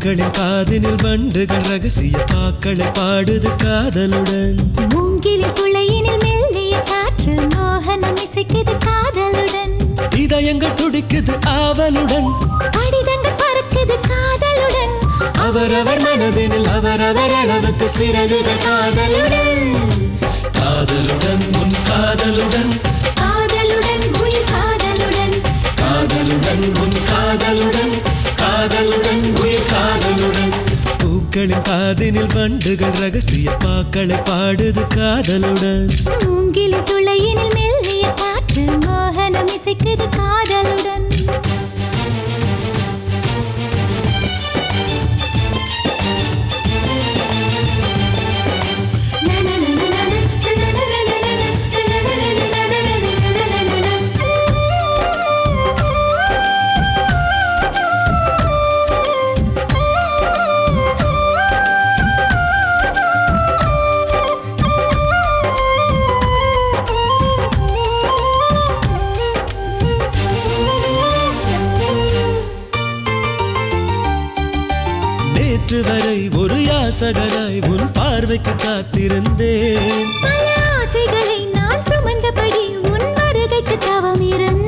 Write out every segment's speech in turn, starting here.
பூக்களின் காதினில் வண்டுகள் ரகசிய பாக்களை பாடுது காதலுடன் மூங்கிலில் துளையினில் மெல்லிய காற்று மோகனம் இசைக்குது காதலுடன் இதயங்கள் துடிக்குது ஆவலுடன் கடிதங்கள் பறக்குது காதலுடன் அவரவர் மனதினில் அவரவர் அளவுக்கு சிறகுகள் காதலுடன் காதலுடன் உன் காதலுடன் காதலுடன் உயிர் காதலுடன் காதலுடன் உன் காதலுடன் காதலுடன் உயிர் காதலுடன் பூக்களின் காதினில் வண்டுகள் ரகசிய பாக்களை பாடுது காதலுடன் மூங்கிலில் துளையினில் மெல்லிய காற்று மோகனம் இசைக்குது காதலுடன் நேற்று வரை ஒரு யாசகனாய் உன் பார்வைக்கு காத்திருந்தேன் பல ஆசைகளை நான் சுமந்தபடி உன் வருகைக்கு தவம்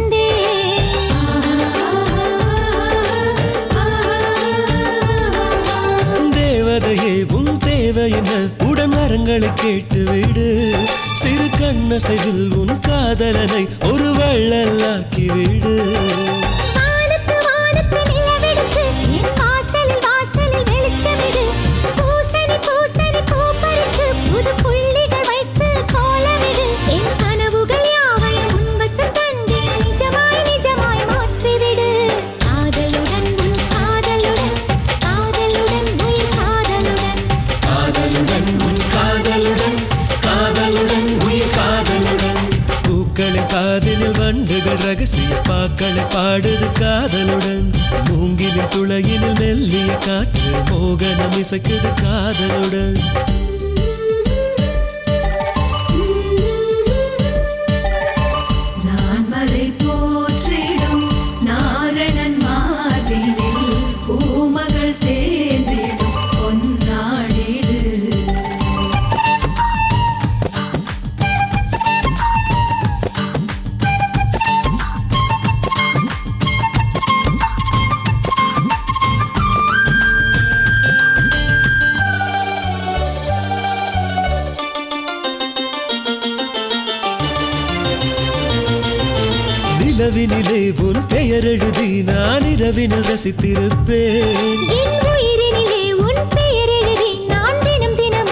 இருந்தேன் தேவதையே உன் தேவை என்ன உடன் வரங்களை கேட்டுவிடு சிறு கண்ணசைவில் உன் காதலனை ஒரு வள்ளலாக்கி விடு வானத்து வானத்து நிலவெடுத்து என் வாசலில் வாசலில் வெளிச்சமிடு பூசணி பூசணி பூ பறித்து புது புள்ளிகள் வைத்து கோலமிடு என் கனவுகள் யாவையும் உன் வசம் தந்து நிஜமாய் நிஜமாய் மாற்றிவிடு காதலுடன் உன் காதலுடன் காதலுடன் உயிர் காதலுடன் காதலுடன் உன் காதலுடன் காதலுடன் உயிர் காதலுடன் பூக்களின் காதினில் வண்டுகள் ரகசிய பாக்களை பாடுது காதலுடன் மூங்கிலின் துளையினில் மெல்லிய காற்று மோகனம் இசைக்குது காதலுடன் நான் மலை போற்றிடும் நாரணன் மாதினில் பூமகள் சேர்ந்திடும் பொன்னாடிது நிலவினிலே உன் பெயர் எழுதி நான் இரவினில் ரசித்திருப்பேன் என் உயிரினிலே உன் பெயர் எழுதி நான் தினம் தினம்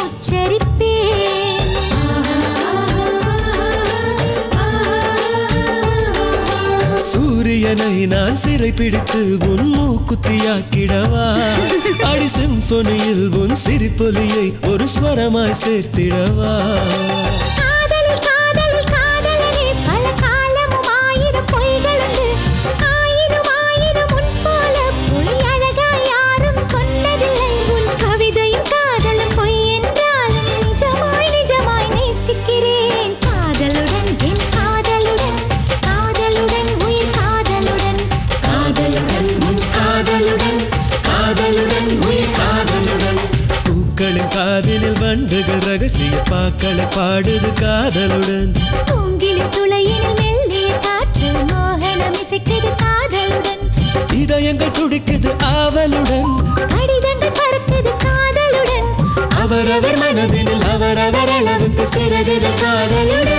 உச்சரிப்பேன் சூரியனை நான் சிறை பிடித்து உன் மூக்குத்தியாக்கிடவா அடி சிம்பொனியில் உன் சிரிப்பொலியை ஒரு ஸ்வரமாய் சேர்த்திடவா காதலில் காதலில் காதலனே பல காலமும் ஆயிரம் பொய்களுண்டு ஆயிரம் ஆயிரம் உன் போல பொய் அழகா யாரும் சொன்னதில்லை உன் கவிதையும் காதலும் பொய் என்றாலும் நிஜமாய் நிஜமாய் நேசிக்கிறேன் காதலுடன் என் காதலுடன் காதலுடன் உயிர் காதலுடன் காதலுடன் உன் காதலுடன் காதலுடன் உயிர் காதலுடன் பூக்களின் காதினில் வண்டுகள் ரகசிய பாக்களை பாடுது காதலுடன் பூங்கிலின் துளையினில் மெல்லிய காற்று மோகனம் இசைக்குது காதலுடன் இதயங்கள் துடிக்குது ஆவலுடன் கடிதங்கள் பறக்குது காதலுடன் அவரவர் மனதினில் அவரவர் அளவுக்கு சிறகுகள் காதலுடன்